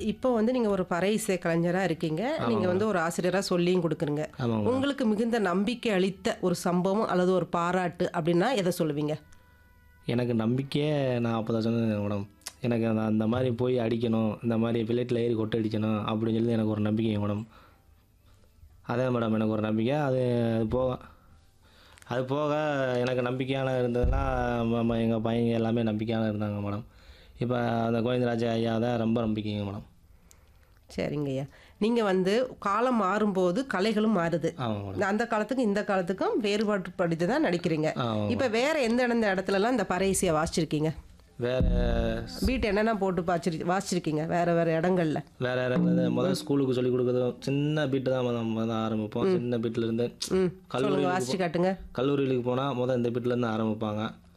இப்போ வந்து நீங்க ஒரு பறை இசை கலைஞரா இருக்கீங்க நீங்க வந்து ஒரு ஆசிரியரா சொல்லியும் கொடுக்குறீங்க ஆமாங்க மேடம் உங்களுக்கு மிகுந்த நம்பிக்கை அளித்த ஒரு சம்பவம் அல்லது ஒரு பாராட்டு அப்படின்னா எதை சொல்லுவீங்க எனக்கு நம்பிக்கையே நான் அப்போ தான் சொன்னேன் மேடம் எனக்கு அந்த அந்த மாதிரி போய் அடிக்கணும் இந்த மாதிரி பிளேட்டில் ஏறி கொட்டை அடிக்கணும் அப்படின்னு சொல்லி எனக்கு ஒரு நம்பிக்கை மேடம் அதே மேடம் எனக்கு ஒரு நம்பிக்கை அது அது போக அது போக எனக்கு நம்பிக்கையான இருந்ததுன்னா எங்கள் பையங்க எல்லாமே நம்பிக்கையான இருந்தாங்க மேடம் இப்போ அந்த கோவிந்தராஜ ஐயா தான் ரொம்ப நம்பிக்கைங்க மேடம் சரிங்க ஐயா நீங்க வந்து காலம் மாறும்போது கலைகளும் மாறுது ஆமாம் மேடம் அந்த காலத்துக்கும் இந்த காலத்துக்கும் வேறுபாட்டு படித்து தான் நடிக்கிறீங்க ஆமாம் இப்போ வேற எந்த எந்த இடத்துலலாம் இந்த பறை இசையை வாசிச்சிருக்கீங்க வேறு பீட் என்னென்ன போட்டு பாய்ச்சிரு வாசிச்சிருக்கீங்க வேற வேற இடங்கள்ல வேற இடத்துல முதல் ஸ்கூலுக்கு சொல்லி கொடுக்குறதும் சின்ன பீட்டு தான் முதல் முதல்ல ஆரம்பிப்போம் சின்ன பீட்டில் இருந்து ம் கல்லூரி சொல்லுங்க வாசிச்சு காட்டுங்க கல்லூரிகளுக்கு போனால் முதல் இந்த பீட்டில் இருந்து ஆரம்பிப்பாங்க